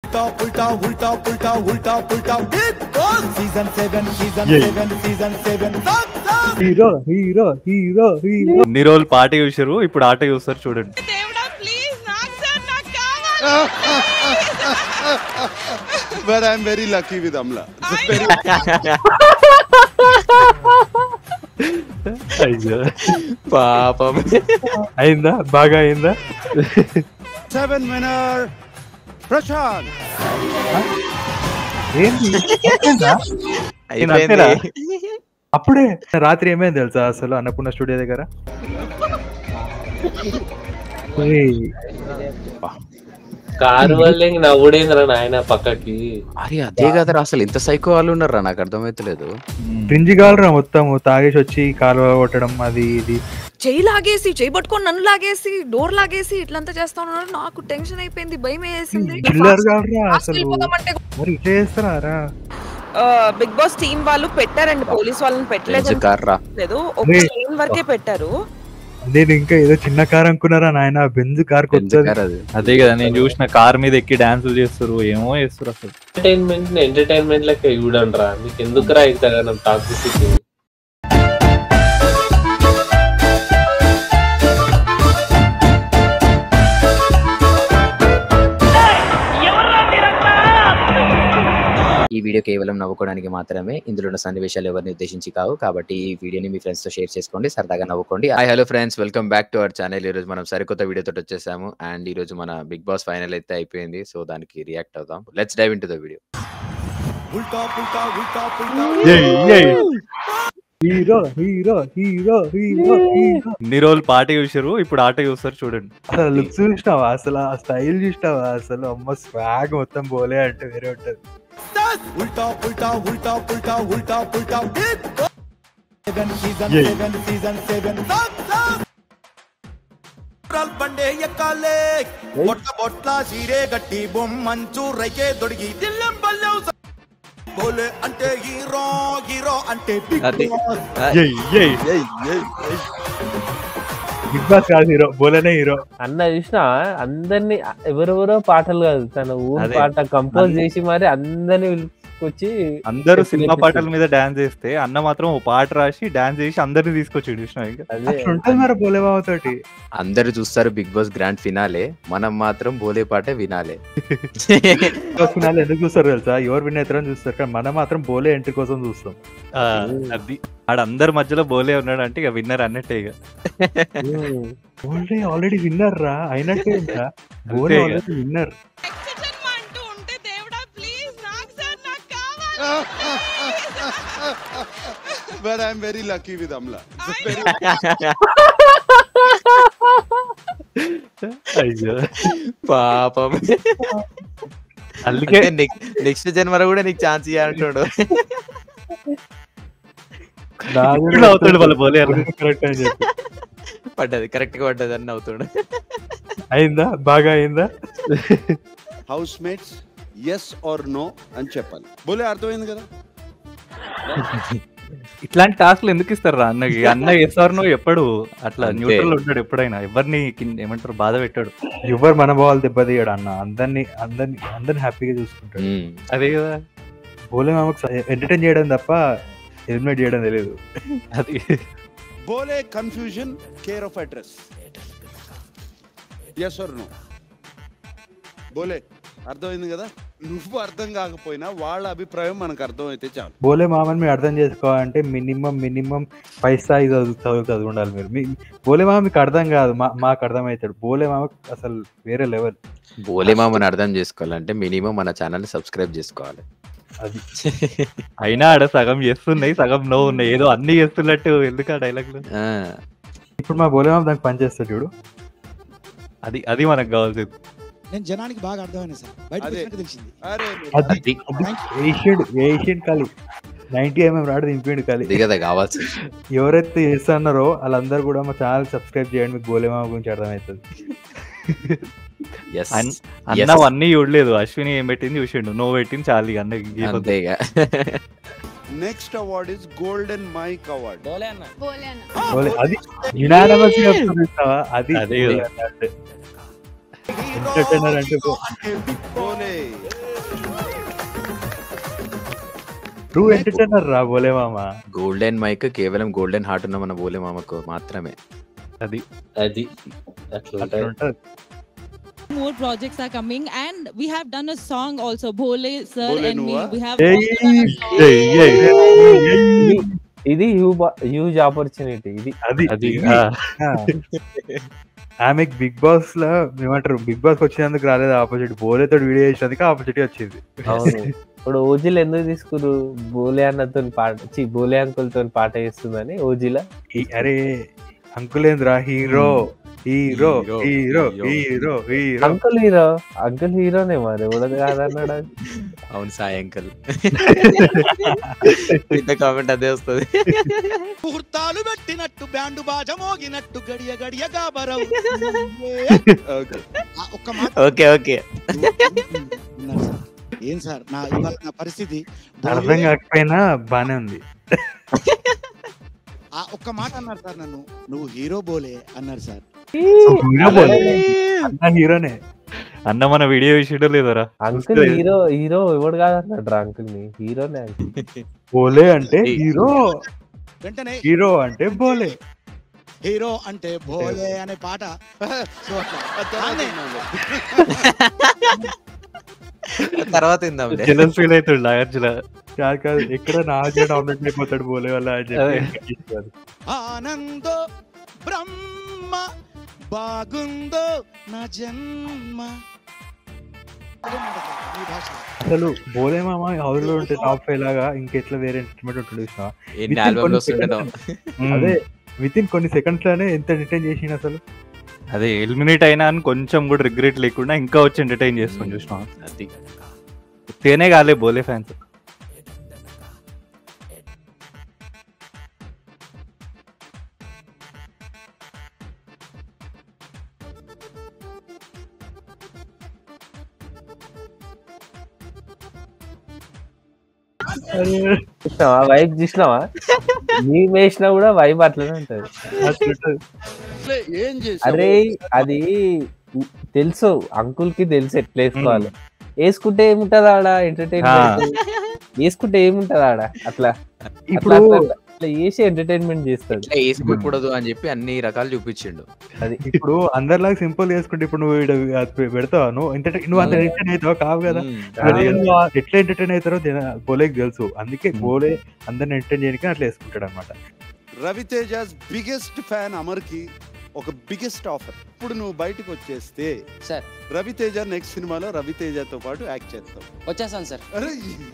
उल्टा पुल्टा उल्टा पुल्टा उल्टा पुल्टा season seven season Yeah. Seven season seven hero hero hero hero ఇన్ని రోజులు పాట చూసారు ఇప్పుడు ఆట చూస్తారు చూడండి దేవుడా ప్లీజ్ నాకు సార్ నాకు కావాలి but I'm very lucky with Amla. Very, అయ్యో పాపం అయిందా బాగా అయిందా seven winner, Prashant. ఏంది అయిపోయిందా? అయిపోయింది అప్పుడే రాత్రి ఏమైంది తెలుసా అసలు అన్నపూర్ణ స్టూడియో దగ్గర ఏయ్, కారు వల్లే నవ్వుడేంద్రా నాయన పక్కకి అరే అదే కదరా అసలు ఎంత సైకో వాళ్ళు ఉన్నారా నాకు అర్థమైతలేదు క్రింజి కాలరా మొత్తం తాగేసి వచ్చి కాలువ కొట్టడం అది ఇది చెయ్యి లాగేసి చెయ్యి పట్టుకొని నన్ను లాగేసి డోర్ లాగేసి ఇట్లంతా చేస్తా ఉన్నారు నాకు టెన్షన్ అయిపోయింది భయం వేసింది చిల్లర కాలరా Fast అసలు వెళ్ళిపోదామంటే మరి ఇట్లా చేస్తారా బిగ్ బాస్ టీం వాళ్ళు పెట్టారండి పోలీస్ వాళ్ళని పెట్టలేదు బెంజ్ కార్ రా లేదు ఒక Hey. లైన్ వరకే పెట్టారు నేను ఇంకా ఏదో చిన్న కార్ అనుకున్నారా నాయన బెంజ్ కార్ బెంజ్ కొత్తది కార్ అది అదే కదా నేను చూసిన కార్ మీద ఎక్కి డాన్సులు చేస్తారు ఏమో చేస్తారు అసలు ఎంటర్టైన్మెంట్ ఎంటర్టైన్మెంట్ లెక్క చూడండి రా మీకు ఎందుకు రా ఇంతగానం టాక్సిసిటీ ఈ వీడియో కేవలం నవ్వుకోవడానికి మాత్రమే ఇందులో ఉన్న సన్నివేశాలు ఎవరిని ఉద్దేశించి కావు కాబట్టి ఈ వీడియోని మీ ఫ్రెండ్స్ తో షేర్ చేసుకోండి సరదాగా నవ్వుకోండి hi hello friends welcome back to our channel ఈ రోజు మనం సరికొత్త వీడియో తోటి వచ్చేసాము అండ్ ఈ రోజు మన బిగ్ బాస్ ఫైనల్ అయితే అయిపోయింది సో దానికి రియాక్ట్ అవుదాం let's dive into the video उल्टा पुल्टा उल्टा पुल्टा hero hero hero hero hero ఇన్ని రోజులు పాట చూసారు ఇప్పుడు ఆట చూస్తారు చూడండి అసలు లుక్ చూసినావా అసలు ఆ స్టైల్ చూసినావా అసలు అమ్మ స్వాగ్ మొత్తం బోలే అంటే వేరే ఉంటది उल्टा पुल्टा उल्टा पुल्टा उल्टा पुल्टा seven season Yeah. Seven season seven బండే ఎక్కాలే బొట్ల బొట్ల సీరే గట్టి బొమ్మంచు రైకే దొడిగి దిల్లెం బల్లెం స- బోలే అంటే హీరో హీరో అంటే బిగ్ అది. బాస్. బిగ్ బాస్ కాదు హీరో బోలేనే హీరో అన్న చూసిన అందరిని ఎవరెవరో పాటలు కాదు తన ఊరు అదే. పాట కంపోజ్ చేసి మరి అందరిని పిలుచుకొచ్చి అందరూ చెప్పు, సినిమా చెప్పు. పాటల మీద డాన్స్ చేస్తే అన్న మాత్రం ఓ పాట రాసి డాన్స్ చేసి అందరిని తీసుకొచ్చి చూసిన ఇంకా అదే అట్లా ఉంటుంది మరి బోలే బావ తోటి అందరూ చూస్తారు బిగ్ బాస్ గ్రాండ్ ఫినాలే మనం మాత్రం బోలే పాటే వినాలే ఫినాల్ ఎందుకు చూస్తారు తెలుసా ఎవరు విన్ అవుతారని చూస్తారు కానీ మనం మాత్రం బోలే ఎంట్రీ కోసం చూస్తాం ఆ, అది ఆడ అందరి మధ్యలో బోలే ఉన్నాడు అంటే ఇక విన్నర్ అన్నట్టే ఇక బోలే ఆల్రెడీ విన్నర్ రా అయినట్టే ఇంకా బోలే ఇక. ఆల్రెడీ విన్నర్ అంటూ ఉంటే దేవుడా ప్లీజ్ నాకు సార్ నాకు కావాలి but I'm very lucky with Amla. Very, అయ్యో పాపం అందుకే నెక్స్ట్ జన్మలో కూడా నీకు ఛాన్స్ ఇవ్వాలంటాడు ఇప్పుడు అవుతాడు వాళ్ళ బోలే అన్న. కరెక్ట్ అని చెప్పి పడ్డది కరెక్ట్ గా పడ్డది అని అవుతాడు అయిందా బాగా అయిందా housemates, yes or no అని చెప్పాలి బోలే అర్థమైంది కదా ఇట్లాంటి టాస్క్లు ఎందుకు ఇస్తారు రా అన్నకి అన్న ఎస్ఆర్ నో ఎప్పుడు అట్లా అంతే. న్యూట్రల్ ఉంటాడు ఎప్పుడైనా ఎవరిని కింద- ఏమంటారు బాధ పెట్టాడు ఎవరు మన బాల్ దెబ్బతీయడు అన్న అందరిని అందరిని అందరిని హ్యాపీగా చూసుకుంటాడు ఉమ్. అదే కదా బోలే మామకు ఎంటర్టైన్ చేయడం తప్ప ఎలిమినేట్ చేయడం తెలియదు అది Bhole confusion care of address yes or no Bhole అర్థమైంది కదా నువ్వు అర్థం కాకపోయినా వాళ్ళ అభిప్రాయం మనకు అర్థమైతే చాలు బోలే మామని మీరు అర్థం చేసుకోవాలంటే మినిమం మినిమం పై స్థాయి చదువు చదువు చదువు ఉండాలి మీరు మీ బోలే మామ మీకు అర్థం కాదు మా మాకు అర్థమవుతాడు బోలే మామకు అసలు వేరే లెవెల్ బోలే మామని అర్థం చేసుకోవాలంటే మినిమం మన ఛానల్ ని సబ్స్క్రైబ్ చేసుకోవాలి అది అయినా ఆడ సగం చేస్తున్నాయి సగం నో ఉన్నాయి ఏదో అన్ని చేస్తున్నట్టు ఎందుకు ఆ డైలాగ్లు ఆ, ఇప్పుడు మా బోలే మామ దానికి పనిచేస్తాడు చూడు అది అది మనకు కావాల్సింది నేను జనానికి బాగా అర్థమైంది సార్ బయట అదే. వచ్చినాక తెలిసింది అరే అది అది ఏషియన్ ఏషియన్ కాలి నైన్టీ ఎంఎం రాడు దింపిండు కాలి అది కదా కావాల్సింది ఎవరైతే చేస్తున్నారో వాళ్ళందరూ కూడా మా ఛానల్ సబ్స్క్రైబ్ చేయండి మీకు బోలే మామ గురించి అర్థమవుతుంది ఎస్ అన్- అన్న అన్ని చూడలేదు అశ్విని ఏం పెట్టింది చూసిండు నో పెట్టింది చాలు ఇక అన్నకి give up. అంతే ఇక next award is golden mike award Bhole అది యునానమస్ అది అదే బోలే కదా. అన్న అంటే. ఎంటర్టైనర్ అంటే బో- బోలే ట్రూ ఎంటర్టైనర్ రా బోలే మామ గోల్డెన్ మైక్ కేవలం గోల్డెన్ హార్ట్ ఉన్న మన బోలే మామకు మాత్రమే అది అది అట్లా అట్లా ఉంటది more projects are coming and we have done a song also Bole sir Bole and me Nuva? we have ఏయ్, worked on a song. ఏయ్, ఏయ్, ఏయ్. ఇది హ్యూజ్ ఆపర్చునిటీ ఇది అది అది ఇది. ఆ. ఆమెకి బిగ్ బాస్ లో ఏమంటారు బిగ్ బాస్ వచ్చినందుకు రాలేదు ఆపోజిట్ బోలేతో వీడియో చేసినందుకు ఆపోజిట్ వచ్చింది అవును ఇప్పుడు ఓజీలు ఎందుకు తీసుకురు బోలే అన్నతో పాట చి బోలే అంకుల్ తో పాట చేస్తుందని ఓజీలా ఈ- అరే అంకులేంద్రా hero hero hero, hero hero. Hero hero uncle hero uncle హీరోనే మరి ఎవడది కాదన్నాడు అది. అవును సాయి అంకల్ ఇంత కామెంట్ అదే వస్తుంది ముహూర్తాలు పెట్టినట్టు బ్యాండు బాజ మోగినట్టు గడియ గడియ గాబరవు ఓకే ఆ ఒక్క మాట ఓకే ఓకే ఉన్నారు సార్. ఏం సార్ నా ఇవాళ నా పరిస్థితి అర్థం బోలే- కాకపోయినా బానే ఉంది ఆ ఒక్క మాట అన్నారు సార్ నన్ను నువ్వు హీరో బోలే అన్నారు సార్ హీరో బోలే. అన్న హీరోనే అన్న మన వీడియో విషయంలో లేదరా అంకుల్ హీరో హీరో ఎవడు కాదన్నాడు రా అంకుల్ ని హీరోనే అంకుల్ బోలే అంటే హీరో వెంటనే హీరో అంటే బోలే హీరో అంటే బోలే అనే పాట సో అట్లా. ఆమె తర్వాత ఇందాంలే జలస్ ఫీల్ అవుతుంది నాగార్జున కాదు కాదు ఎక్కడ నాజే డామినేట్ అయిపోతాడు బోలే వల్ల అని చెప్పి ఆనందో బ్రహ్మ బాగుందో నా జన్మ అదేమాట సార్, ఈ భాష అసలు బోలే మామ హౌస్ లో ఉంటే టాప్ ఫైవ్ లాగా ఇంకెట్లా వేరే ఎంటర్టైన్మెంట్ ఉంటుంది చూసినావా? ఎన్ని Within ఆల్బమ్లు కొన్ని వస్తుండడం seconds- అదే విత్ ఇన్ కొన్ని సెకండ్స్ లోనే ఎంత ఎంటర్టైన్ చేసిన అసలు అదే ఎలిమినేట్ అయినా అని కొంచెం కూడా రిగ్రెట్ లేకుండా ఇంకా వచ్చి ఎంటర్టైన్ చేస్తాం చూసినా అది తేనే కాలే బోలే ఫ్యాన్స్ చూసినావా వైబ్ చూసినావా నీ వేసినా కూడా వైబ్ అట్లనే ఉంటది అసలే ఏం చేసావు అరే అది తెలుసు అంకుల్ కి తెలుసు ఎట్లా వేసుకోవాలి వేసుకుంటే ఏముంటది ఆడ ఎంటర్టైన్మెంట్ వేసుకుంటే ఏముంటది ఆడ అట్లా అట్లా ఇప్పుడు అట్లా అట్లా వేసి ఎంటర్టైన్మెంట్ చేస్తాడు ఇట్లా వేసుకోకూడదు అని చెప్పి అన్ని రకాలు చూపించిండు అది ఇప్పుడు అందరిలాగా సింపుల్ చేసుకుంటే ఇప్పుడు నువ్వు ఈడ అది పె- పెడతావా నువ్వు ఎంటర్టైన్ నువ్వు అంత ఎంటర్టైన్ అవుతావు కావు కదా మ్మ్. అది నువ్వు ఆ- ఎట్లా ఎంటర్టైన్ అవుతారో జన- బోలేకి తెలుసు అందుకే బోలే అందరిని ఎంటర్టైన్ చేయడానికి అట్లా వేసుకుంటాడు అనమాట రవితేజస్ బిగ్గెస్ట్ ఫ్యాన్ అమర్కి ఒక బిగ్గెస్ట్ ఆఫర్ ఇప్పుడు నువ్వు బయటకు వచ్చేస్తే సార్ రవితేజ నెక్స్ట్ సినిమాలో రవితేజతో పాటు యాక్ట్ చేస్తావు వచ్చేసాను సార్ అరే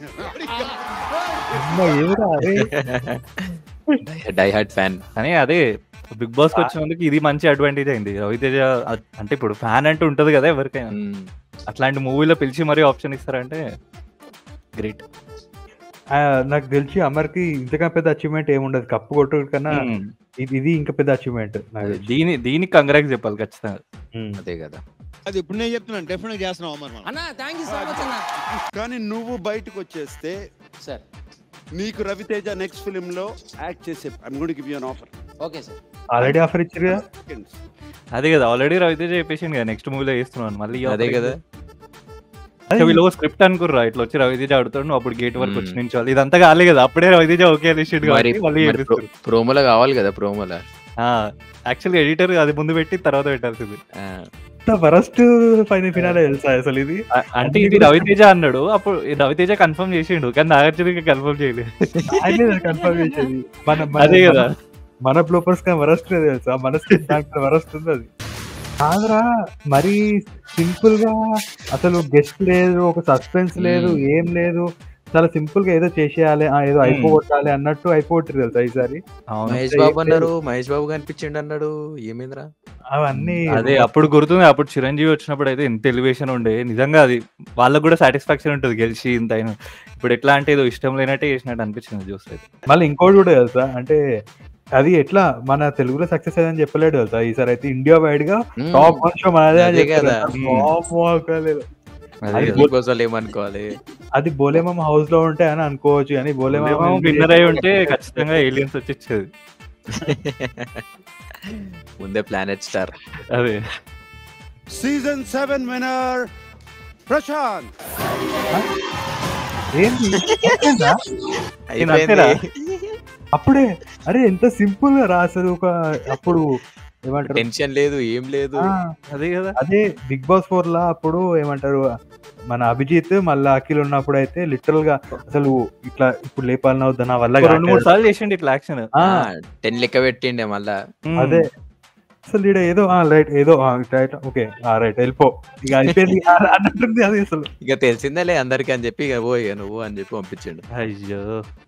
డై హార్ట్ ఫ్యాన్ కానీ అదే బిగ్ బాస్ కి వచ్చినందుకు ఇది మంచి అడ్వాంటేజ్ అయింది రవితేజ అ- అంటే ఇప్పుడు ఫ్యాన్ అంటే ఉంటది కదా ఎవరికైనా అట్లాంటి మూవీలో పిలిచి మరీ ఆప్షన్ ఇస్తారంటే గ్రేట్ ఆ, నాకు తెలిసి అమర్కి ఇంతకన్నా పెద్ద అచీవ్మెంట్ ఏముండదు కప్పు కొట్టు కన్నా ఇది ఇది ఇంకా పెద్ద అచీవ్మెంట్ నాకు తెలిసి. దీని దీనికి కంగ్రాక్స్ చెప్పాలి ఖచ్చితంగా ఉమ్. అదే కదా అది ఇప్పుడు నేను చెప్తున్నాను డెఫినెట్ చేస్తున్నావు అమర్ మనం. అన్న థ్యాంక్ యూ సో మచ్ అన్న కానీ నువ్వు బయటకు వచ్చేస్తే సార్ నీకు రవితేజ నెక్స్ట్ ఫిలిం లో యాక్ట్ చేసే I'm going give you an offer okay sir already offer ఇచ్చారు కదా అదే కదా ఆల్రెడీ రవితేజ చెప్పేసింది కదా నెక్స్ట్ మూవీలో వేస్తున్నాను మళ్ళీ ఈ అదే offer కదా ఇంకా వీళ్ళు స్క్రిప్ట్ అనుకుర్రా ఇట్లా వచ్చి రవితేజ ఆడుతాడు నువ్వు అప్పుడు గేట్ వరకు వచ్చి మ్మ్. నించోవాలి ఇదంతా కాలే కదా అప్పుడే రవితేజ ఓకే అనేసిండు మరి కాబట్టి మళ్ళీ మరి ప్రో- ప్రోమోలో కావాలి కదా ప్రోమోలో యాక్చువల్లీ ఎడిటర్ అది ముందు పెట్టి తర్వాత పెట్టాల్సింది ఫస్ట్ ఫైనల్ ఫినాలే తెలుసా అసలు ఇది అ- అంటే ఇది రవితేజ అన్నాడు అప్పుడు ఈ రవితేజ కన్ఫర్మ్ చేసిండు కానీ నాగార్జున కన్ఫర్మ్ చేయలేదు ఆయన కన్ఫర్మ్ చేసేది మన మన- అదే కదా మన బ్లోపర్స్ కా వరస్ట్ తెలుసా మన స్కిన్ దాంట్లో వరస్ట్ ఉంది అది కాదురా మరి సింపుల్ గా అసలు గెస్ట్ లేదు ఒక సస్పెన్స్ లేదు మ్మ్. ఏం లేదు చాలా సింపుల్ గా ఏదో చేసేయాలి ఆ, ఏదో అయిపోగొట్టాలి అన్నట్టు అయిపోగొట్టారు తెలుసా ఈసారి అవును మహేష్ బాబు అన్నారు మహేష్ బాబు కనిపించిండు అన్నాడు ఏమైందిరా అవన్నీ అదే అప్పుడు గుర్తుంది అప్పుడు చిరంజీవి వచ్చినప్పుడు అయితే ఎంత ఎలివేషన్ ఉండే నిజంగా అది వాళ్ళకు కూడా సాటిస్ఫాక్షన్ ఉంటుంది గెలిచి ఇంత అయినా ఇప్పుడు ఎట్లా అంటే ఏదో ఇష్టం లేనట్టే చేసినట్టు అనిపించింది చూస్తే మళ్ళీ ఇంకోటి కూడా తెలుసా అంటే అది ఎట్లా మన తెలుగులో సక్సెస్ అయ్యిందని చెప్పలేడు తెలుసా ఈసారి అయితే ఇండియా వైడ్ గా మ్మ్. టాప్ వన్ షో మనదే అని అదే చెప్పారు కదా. తెలుసా? వామ్మో, అక్కర్లేదు. అదే అది కదా. బిగ్ బాస్ వాళ్ళు ఏమనుకోవాలి అది బోలేమమ్మ హౌస్ లో ఉంటే అని అనుకోవచ్చు కానీ బోలేమమ్మ విన్నర్ అయి ఉంటే ఖచ్చితంగా ఏలియన్స్ వచ్చి ఇచ్చేది ముందే ప్లానెట్ స్టార్ అదే సీజన్ సెవెన్ విన్నర్ ప్రశాంత్ ఏంది అయిపోయిందా? నేను అయిపోయింది. అంతేనా? అప్పుడే అరే ఎంత సింపుల్ రా అసలు ఒక అప్పుడు ఏమంటారు టెన్షన్ లేదు ఏం లేదు ఆ, అదే కదా అదే బిగ్ బాస్ ఫోర్ లా అప్పుడు ఏమంటారు మన అభిజిత్ మళ్ళా అఖిల్ ఉన్నప్పుడు అయితే లిటరల్ గా అసలు ఇట్లా ఇప్పుడు లేపాలన వద్దా నా వల్ల ఒక రెండు మూడు కావట్లేదు. సార్లు చేసిండు ఇట్లా యాక్షన్ ఆ, టెన్ లెక్క పెట్టిండే మళ్ళా అదే అసలు ఈడ ఏదో రైట్ ఏదో రైట్ ఓకే రైట్ వెళ్ళిపో ఇక అయిపోయింది ఆ, అన్నట్టుంది అది అసలు ఇక తెలిసిందేలే అందరికి అని చెప్పి ఇక పోయి నువ్వు అని చెప్పి పంపించిండు అయ్యో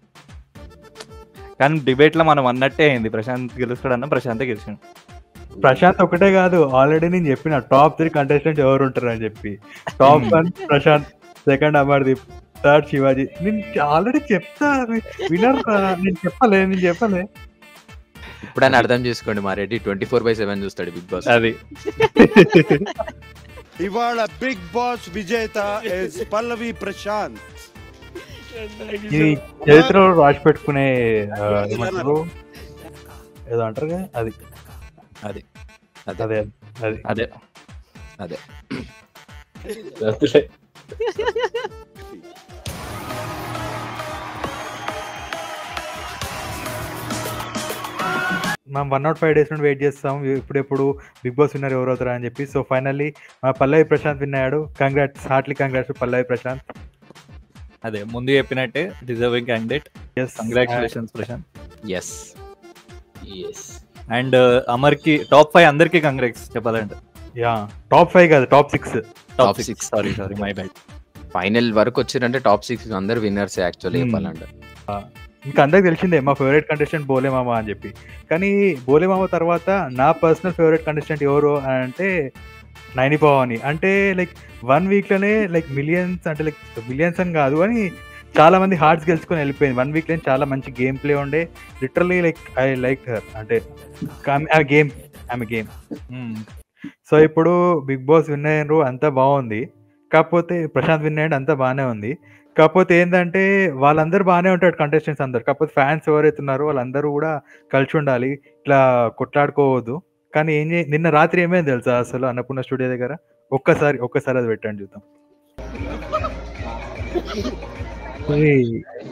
కానీ డిబేట్ లో మనం అన్నట్టే అయింది ప్రశాంత్ గెలుస్తాడన్న ప్రశాంత్ గెలిచాడు ప్రశాంత్ ఒకటే కాదు ఆల్రెడీ నేను చెప్పిన టాప్ త్రీ కంటెస్టెంట్ ఎవరు ఉంటారు అని చెప్పి top one Prashanth second Amardeep third Shivaji నేను ఆల్రెడీ చెప్తా వినర్ నేను చెప్పలే నేను చెప్పలే ఇప్పుడైనా అర్థం చేసుకోండి మా Reddy twenty four by seven చూస్తాడు బిగ్ బాస్ అది ఇవాళ బిగ్ బాస్ విజేత is పల్లవి ప్రశాంత్ ఇది చరిత్రలో రాసి పెట్టుకునే ఆ, ఏమంటారు ఏదో అంటారు కదా, అది అది అదే అది అదే అదే వదిలే. మనం వన్ నాట్ ఫైవ్ డేస్ నుండి వెయిట్ చేస్తాం ఇప్పుడెప్పుడు బిగ్ బాస్ విన్నర్ ఎవరు అవుతారా అని చెప్పి సో ఫైనల్లీ మా పల్లవి ప్రశాంత్ విన్ అయ్యాడు congrats heartily congrats Pallavi Prashanth అదే ముందు చెప్పినట్టే deserving candidate yes congratulations Prashanth yes Yes. And Amar కి టాప్ ఫైవ్ అందరికి కంగ్రాట్స్ చెప్పాలంటే యా టాప్ ఫైవ్ కాదు top six top Top six six. Sorry sorry my bad final వరకు వచ్చిరంటే టాప్ సిక్స్ అందరు విన్నర్స్ యాక్చువల్లీ Hmm. చెప్పాలంటే ఇంకా అందరికి తెలిసిందే మా ఫేవరెట్ కంటెస్టెంట్ బోలే మామ అని చెప్పి కానీ బోలే మామ తర్వాత నా పర్సనల్ ఫేవరెట్ కంటెస్టెంట్ ఎవరు అని అంటే నైని భవాని అంటే లైక్ వన్ వీక్ లోనే లైక్ మిలియన్స్ అంటే లైక్ మిలియన్స్ అని కాదు అని చాలా మంది హార్ట్స్ గెలుచుకొని వెళ్ళిపోయింది వన్ వీక్ లో చాలా మంచి గేమ్ ప్లే ఉండే literally like I like her అంటే ఆ గేమ్ ఆమె గేమ్ సో ఇప్పుడు బిగ్ బాస్ విన్ అయ్యారు అంతా బాగుంది కాకపోతే ప్రశాంత్ విన్ అయ్యాడు అంతా బాగానే ఉంది కాకపోతే ఏంటంటే వాళ్ళందరూ బాగానే ఉంటాడు కంటెస్టెంట్స్ అందరు కాకపోతే ఫ్యాన్స్ ఎవరైతే ఉన్నారో వాళ్ళందరూ కూడా కలిసి ఉండాలి ఇట్లా కొట్లాడుకోవద్దు కానీ ఏం చే నిన్న రాత్రి ఏమైంది తెలుసా అసలు అన్నపూర్ణ స్టూడియో దగ్గర ఒక్కసారి ఒక్కసారి అది పెట్టండి చూద్దాం ఏయ్,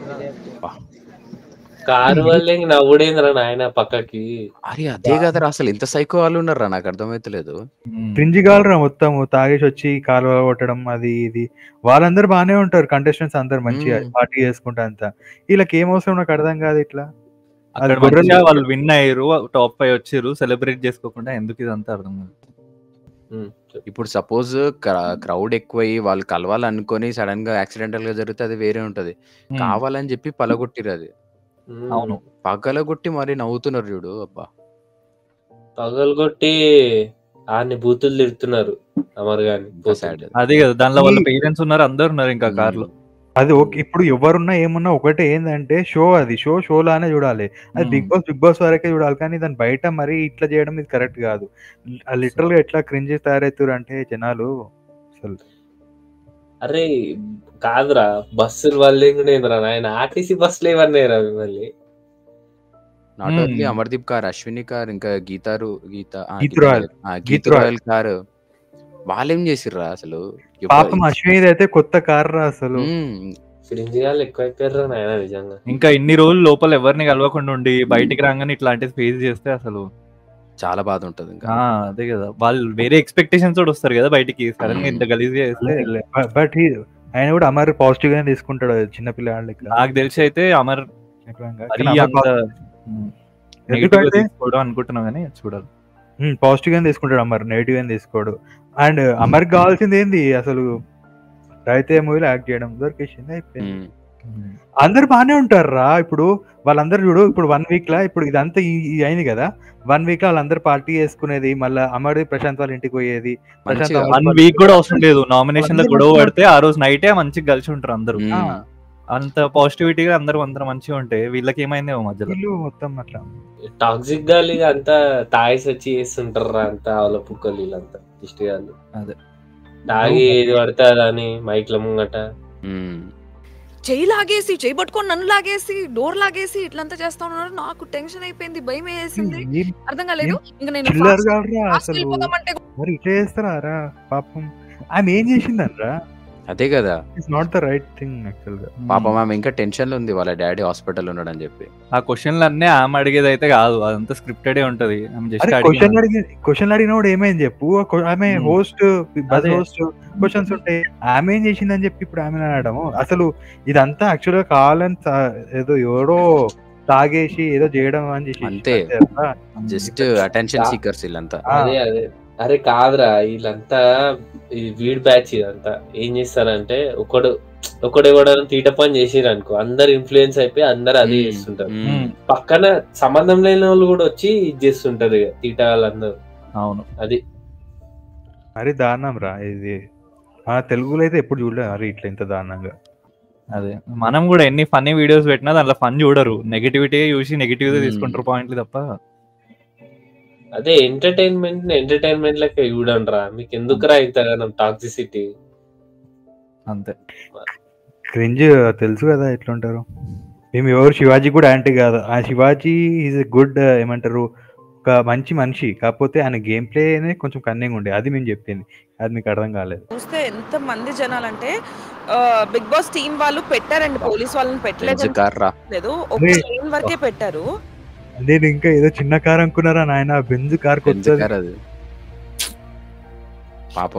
కారు వల్ల ఇంక నవ్వుడేంద్రా నాయన పక్కకి అరే అదే కదరా అసలు ఎంత సైకో వాళ్ళు ఉన్నారా నాకు అర్థమైతలేదు క్రింజి కాలరా మొత్తం తాగేసి వచ్చి కాలువ కొట్టడం అది ఇది వాళ్ళందరూ బాగానే ఉంటారు కంటెస్టెంట్స్ అందరు మంచిగా మ్మ్. పార్టీ చేసుకుంటా అంతా వీళ్ళకి ఏం అవసరం నాకు అర్థం కాదు ఇట్లా అక్కడ అది గొర్రెలు- మంచిగా వాళ్ళు విన్ అయ్యారు టాప్ ఫైవ్ వచ్చారు సెలబ్రేట్ చేసుకోకుండా ఎందుకు ఇదంతా అర్థం కాదు ఉమ్, ఇప్పుడు సపోజ్ క్రౌడ్ ఎక్కువయ్యి వాళ్ళు కలవాలనుకొని సడన్ గా యాక్సిడెంటల్ గా జరిగితే అది వేరే ఉంటది Hmm. కావాలని చెప్పి పలగొట్టిరు అది ఉమ్. అవును పగలగొట్టి మరి నవ్వుతున్నారు చూడు అబ్బా పగలగొట్టి ఆన్ని బూతులు తిడుతున్నారు అమర్ గాని ఇంకా sad. అదే కదా దానిలో వాళ్ళ ఈ- పేరెంట్స్ ఉన్నారు అందరు ఉన్నారు ఇంకా కార్ లో అది ఓకే ఇప్పుడు ఎవరున్నా ఏమున్నా ఒకటే ఏంటంటే షో అది షో షో లానే చూడాలి అది మ్మ్. బిగ్ బాస్ బిగ్ బాస్ వరకే చూడాలి కానీ దాని బయట మరి ఇట్లా చేయడం ఇది కరెక్ట్ కాదు లిటరల్ గా ఎట్లా క్రింజ్ తయారవుతారు అంటే జనాలు అసలు అరే కాదురా బస్సులు వల్లే కూడా ఏందిరా నాయన ఆర్టీసీ బస్సులు ఏమన్నాయిరా మిమ్మల్ని not Hmm. Only Amardeep car Ashwini car ఇంకా గీతారు గీత ఆ, గీత్ గీత రాయల్. ఆ, Geetu Geetu Royal. Royal car వాళ్ళేం చేసిర్రా అసలు ఎవ్వ- పాపం అశ్విని అయితే కొత్త కార్ రా అసలు Hmm. ఫ్రింజ్ గాళ్ళు ఎక్కువైపోయారు నాయన నిజంగా ఇంకా ఇన్ని రోజులు లోపల ఎవరిని కలవకుండా ఉండి బయటికి రాగానే ఇట్లాంటిది ఫేస్ చేస్తే అసలు చాలా బాధ ఉంటది ఇంకా ఆ, అదే కదా వాళ్ళు వేరే ఎక్స్పెక్టేషన్స్ తోటి వస్తారు కదా బయటికి సడన్ గా ఇంత గలీజ్ చేస్తే బట్ ఆయన కూడా అమర్ పాజిటివ్ గానే తీసుకుంటాడు చిన్న పిల్లగాళ్ళ లెక్క నాకు తెలిసి అయితే అమర్ కానీ మరీ అమర్ అంత నెగిటివ్ ఎందుకంటే తీసుకోవడం అనుకుంటున్నాం కానీ చూడాలి పాజిటివ్ గానే తీసుకుంటాడు అమర్ నెగిటివ్ గానే తీసుకోడు అండ్ అమర్ కావాల్సింది ఏంది అసలు రైతే మూవీలో యాక్ట్ చేయడం దొరికేసింది అయిపోయింది Hmm. అందరు బాగానే ఉంటారు రా ఇప్పుడు వాళ్ళందరూ చూడు ఇప్పుడు వన్ వీక్ లా ఇప్పుడు ఇదంతా ఈ ఈ అయింది కదా వన్ వీక్ లో వాళ్ళందరూ పార్టీ చేసుకునేది మళ్ళీ అమర్ ప్రశాంత్ వాళ్ళ ఇంటికి పోయేది ప్రశాంత్ మంచిగా అమర్ వన్ వాళ్ళ- వీక్ కూడా అవసరం లేదు నామినేషన్ లో అందరూ గొడవ మంచిగా పడితే ఆ రోజు నైటే మంచిగా కలిసి ఉంటారు అందరూ Hmm. ఆ, అంత పాజిటివిటీగా అందరూ అందరూ మంచిగా ఉంటే వీళ్ళకి ఏమైందేమో మధ్యలో వీళ్ళు మొత్తం అట్లా టాక్సిక్ గాళ్ళు ఇక అంతా తాగేసి వచ్చి చేస్తుంటారు అంతా వాళ్ళ పుక్కలు వీళ్ళంతా దిష్టి గాళ్ళు అదే. తాగి ఏది పడితే అని మైక్ల ముంగట Hmm. చెయ్యి లాగేసి చెయ్యి పట్టుకొని నన్ను లాగేసి డోర్ లాగేసి ఇట్లంతా చేస్తా ఉన్నారు నాకు టెన్షన్ అయిపోయింది భయం వేసింది ఏం అర్థం కాలేదు ఇంకా నేను చిల్లర్ fast- కాదురా fast అసలు వెళ్ళిపోదామంటే మరి ఇట్లా చేస్తారా రా పాపం ఆమె ఏం చేసిందనరా అదే కదా it's not the right thing actual గా పాపం ఆమె ఇంకా టెన్షన్ లో ఉంది వాళ్ళ డాడీ హాస్పిటల్ ఉన్నాడని చెప్పి ఆ క్వశ్చన్లు అన్నీ ఆమె అడిగేది అయితే కాదు అదంతా స్క్రిప్టెడే ఉంటది ఆమె అరే జస్ట్ క్వశ్చన్ అడిగి క్వశ్చన్ అడిగినప్పుడు ఏమైంది చెప్పు ఆ క్వ- ఆమె Hmm. హోస్ట్ బస్ అదే. హోస్ట్ క్వశ్చన్స్ ఉంటాయి ఆమె ఏం చేసిందని చెప్పి ఇప్పుడు ఆమె అనడము అసలు ఇదంతా యాక్చువల్ గా కావాలని తా- ఏదో ఎవరో తాగేసి ఏదో చేయడం అని చేసి అంతే. కదా. జస్ట్ అటెన్షన్ సీకర్స్ వీళ్ళంతా ఆ. అదే అదే అరే కాదురా వీళ్ళంతా ఈ వీడ్ బ్యాచ్ ఇదంతా ఏం చేస్తారంటే ఒకడు ఒకడు ఎవడైనా తీట పని చేసిరు అనుకో అందరు ఇన్ఫ్లుయెన్స్ అయిపోయి అందరు అదే మ్మ్. చేస్తుంటారు మ్మ్. పక్కన సంబంధం లేని వాళ్ళు కూడా వచ్చి ఇది చేస్తుంటారు ఇక తీట వాళ్ళందరూ అవును అది మరి దారుణం రా ఇది మన తెలుగులో అయితే ఎప్పుడు చూడలేదు అరే ఇట్లా ఇంత దారుణంగా అదే మనం కూడా ఎన్ని ఫన్నీ వీడియోస్ పెట్టినా దాంట్లో ఫన్ చూడరు నెగిటివిటీ చూసి నెగిటివ్ Hmm. తీసుకుంటారు పాయింట్లు తప్ప అదే ఎంటర్టైన్మెంట్ ఎంటర్టైన్మెంట్ లెక్క చూడండి రా మీకు ఎందుకురా ఇంత టాక్సిసిటీ అంతే క్రింజ్ తెలుసు కదా ఎట్లుంటారు మేము ఎవరు శివాజీ కూడా యాంటీ కాదు ఆ శివాజీ ఈజ్ ఎ గుడ్ ఏమంటారు ఒక మంచి మనిషి కాకపోతే ఆయన గేమ్ ప్లే కొంచెం కన్నింగ్ ఉండే అది మేము చెప్పింది అది మీకు అర్థం కాలేదు చూస్తే ఎంత మంది జనాలు అంటే బిగ్ బాస్ టీం వాళ్ళు పెట్టారండి పోలీస్ వాళ్ళని పెట్టలేదు బెంజ్ కార్ రా లేదు ఒక అరే. లైన్ వరకే పెట్టారు నేను ఇంకా ఏదో చిన్న కార్ అనుకున్నారా నాయన బెంజ్ కార్ బెంజ్ కొత్తది కార్ అది పాపం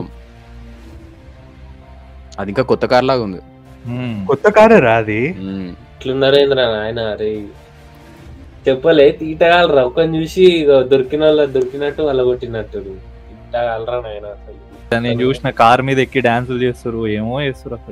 అది ఇంకా కొత్త కార్ లాగా ఉంది కొత్త కారే రా అది మ్మ్. ఇట్లున్నారేంద్రా నాయన అరే చెప్పలే తీటగాలరా ఒకని చూసి ఇగో దొరికిన వాళ్ళ దొరికినట్టు వాళ్ళ కొట్టినట్టు తీటగాలరా నాయన అసలు నేను చూసిన కార్ మీద ఎక్కి డాన్సులు చేస్తారు ఏమో చేస్తారు అసలు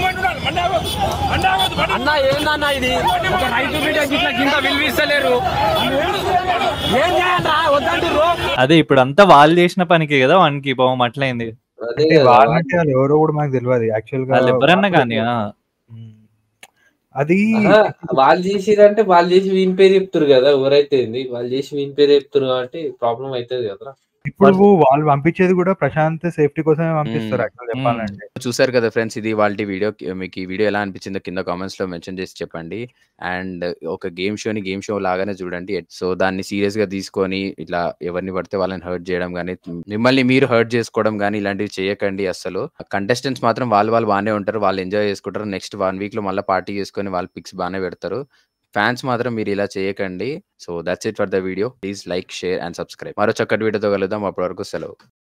అన్న ఏందన్న ఇది ఒక రైతు బిడ్డ గిట్ల కింద విలువిస్తలేరు ఏం చేయాలరా వద్దంటుర్రు అదే ఇప్పుడు అంతా వాళ్ళు చేసిన పనికి కదా వానికి పాపం అట్లయింది అదే అంటే కదా వాళ్ళంటే వాళ్ళు ఎవరో కూడా మాకు తెలియదు యాక్చువల్ గా వాళ్ళు ఎవరన్నా కానీ ఆ, ఉమ్. అది ఆహా, వాళ్ళు చేసిరంటే వాళ్ళు చేసి వీని పేరు చెప్తారు కదా ఎవరైతే ఏంది వాళ్ళు చేసి వీని పేరు చెప్తారు కాబట్టి ప్రాబ్లం అవుతుంది కదా ఇప్పుడు వాళ్ళు పంపించేది కూడా ప్రశాంత్ సేఫ్టీ కోసమే పంపిస్తారు మ్మ్. యాక్చువల్ చెప్పాలంటే చూసారు కదా ఫ్రెండ్స్ ఇది వాళ్ళ వీడియో మీకు ఈ వీడియో ఎలా అనిపించిందో కింద కామెంట్స్ లో మెన్షన్ చేసి చెప్పండి అండ్ ఒక గేమ్ షోని గేమ్ షో లాగానే చూడండి సో దాన్ని సీరియస్ గా తీసుకొని ఇట్లా ఎవరిని పడితే వాళ్ళని హర్ట్ చేయడం కానీ మిమ్మల్ని మీరు హర్ట్ చేసుకోవడం కానీ ఇలాంటివి చేయకండి అసలు కంటెస్టెంట్స్ మాత్రం వాళ్ళు వాళ్ళు బాగానే ఉంటారు వాళ్ళు ఎంజాయ్ చేసుకుంటారు నెక్స్ట్ వన్ వీక్ లో మళ్ళీ పార్టీ చేసుకొని వాళ్ళు పిక్స్ బాగానే పెడతారు ఫ్యాన్స్ మాత్రం మీరు ఇలా చేయకండి so that's it for the video please like share and subscribe మరో చక్కటి వీడియోతో కలుద్దాం అప్పటి వరకు సెలవు